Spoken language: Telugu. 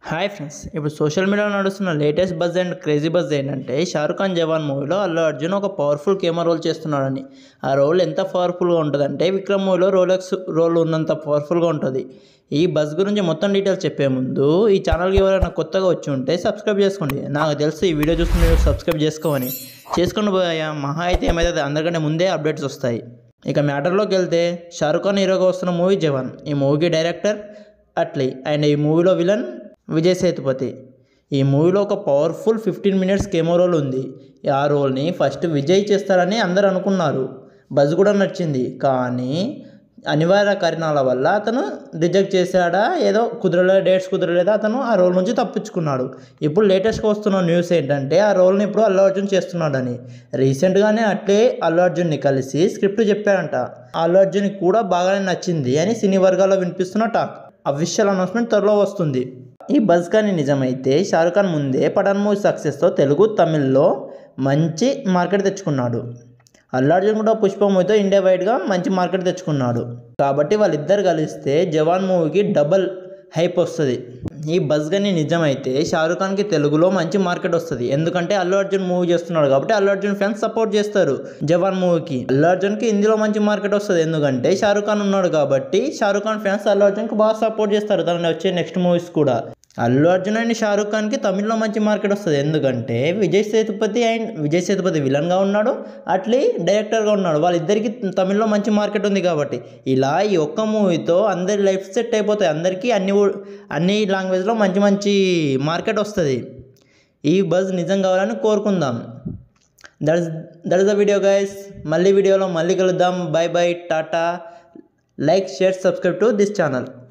హాయ్ ఫ్రెండ్స్ ఇప్పుడు సోషల్ మీడియాలో నడుస్తున్న latest buzz and crazy buzz ఏంటంటే షారుఖ్ ఖాన్ జవాన్ మూవీలో అల్లు అర్జున్ ఒక పవర్ఫుల్ కెమెరా రోల్ చేస్తున్నాడని ఆ రోల్ ఎంత పవర్ఫుల్గా ఉంటుందంటే విక్రమ్ మూవీలో రోలెక్స్ రోల్ ఉన్నంత పవర్ఫుల్గా ఉంటుంది ఈ బజ్ గురించి మొత్తం డీటెయిల్స్ చెప్పే ముందు ఈ ఛానల్కి ఎవరైనా కొత్తగా వచ్చి ఉంటే సబ్స్క్రైబ్ చేసుకోండి నాకు తెలుసు ఈ వీడియో చూస్తుంటే మీరు సబ్స్క్రైబ్ చేసుకోమని చేసుకొని పోయా మహా అయితే ఏమైతే అందరికంటే ముందే అప్డేట్స్ వస్తాయి ఇక మ్యాటర్లోకి వెళ్తే షారుఖ్ ఖాన్ హీరోగా వస్తున్న మూవీ జవాన్ ఈ మూవీకి డైరెక్టర్ అట్లీ అండ్ ఈ మూవీలో విలన్ విజయ్ సేతుపతి ఈ మూవీలో ఒక powerful fifteen minutes cameo role ఉంది ఆ రోల్ని ఫస్ట్ విజయ్ చేస్తారని అందరు అనుకున్నారు బజ్ కూడా నచ్చింది కానీ అనివార్య కారణాల వల్ల అతను రిజెక్ట్ చేశాడా ఏదో కుదరలేదు డేట్స్ కుదరలేదా అతను ఆ రోల్ నుంచి తప్పించుకున్నాడు ఇప్పుడు లేటెస్ట్గా వస్తున్న న్యూస్ ఏంటంటే ఆ రోల్ని ఇప్పుడు అల్లు అర్జున్ చేస్తున్నాడని రీసెంట్గానే అట్లే అల్లు అర్జున్ని కలిసి స్క్రిప్ట్ చెప్పారంట అల్లు అర్జున్కి కూడా బాగానే నచ్చింది అని సినీ వర్గాల్లో వినిపిస్తున్న టాక్ అఫీషియల్ అనౌన్స్మెంట్ త్వరలో వస్తుంది ఈ బజ్ కానీ నిజమైతే షారుఖ్ ఖాన్ ముందే పఠాన్ మూవీ సక్సెస్తో తెలుగు తమిళ్లో మంచి మార్కెట్ తెచ్చుకున్నాడు అల్లు అర్జున్ కూడా పుష్ప మూవీతో ఇండియా వైడ్గా మంచి మార్కెట్ తెచ్చుకున్నాడు కాబట్టి వాళ్ళిద్దరు కలిస్తే జవాన్ మూవీకి డబల్ హైప్ వస్తుంది ఈ బజ్ కానీ నిజమైతే షారుఖ్ ఖాన్కి తెలుగులో మంచి మార్కెట్ వస్తుంది ఎందుకంటే అల్లు అర్జున్ మూవీ చేస్తున్నాడు కాబట్టి అల్లు అర్జున్ ఫ్యాన్స్ సపోర్ట్ చేస్తారు జవాన్ మూవీకి అల్లు అర్జున్కి హిందీలో మంచి మార్కెట్ వస్తుంది ఎందుకంటే షారుఖ్ ఖాన్ ఉన్నాడు కాబట్టి షారుఖ్ ఖాన్ ఫ్యాన్స్ అల్లు అర్జున్కి బాగా సపోర్ట్ చేస్తారు తనని వచ్చే నెక్స్ట్ మూవీస్ కూడా అల్లు అర్జున్ అండ్ షారుఖ్ ఖాన్కి తమిళ్లో మంచి మార్కెట్ వస్తుంది ఎందుకంటే విజయ్ సేతుపతి అండ్ విజయ్ సేతుపతి విలన్గా ఉన్నాడు అట్లీ డైరెక్టర్గా ఉన్నాడు వాళ్ళిద్దరికి తమిళ్లో మంచి మార్కెట్ ఉంది కాబట్టి ఇలా ఈ ఒక్క మూవీతో అందరి లైఫ్ సెట్ అయిపోతాయి అందరికీ అన్ని ఊ- అన్ని లాంగ్వేజ్లో మంచి మంచి మార్కెట్ వస్తుంది ఈ బజ్ నిజం కావాలని కోరుకుందాం that is that is the video guys మళ్ళీ వీడియోలో మళ్ళీ కలుద్దాం bye bye tata like share subscribe to this channel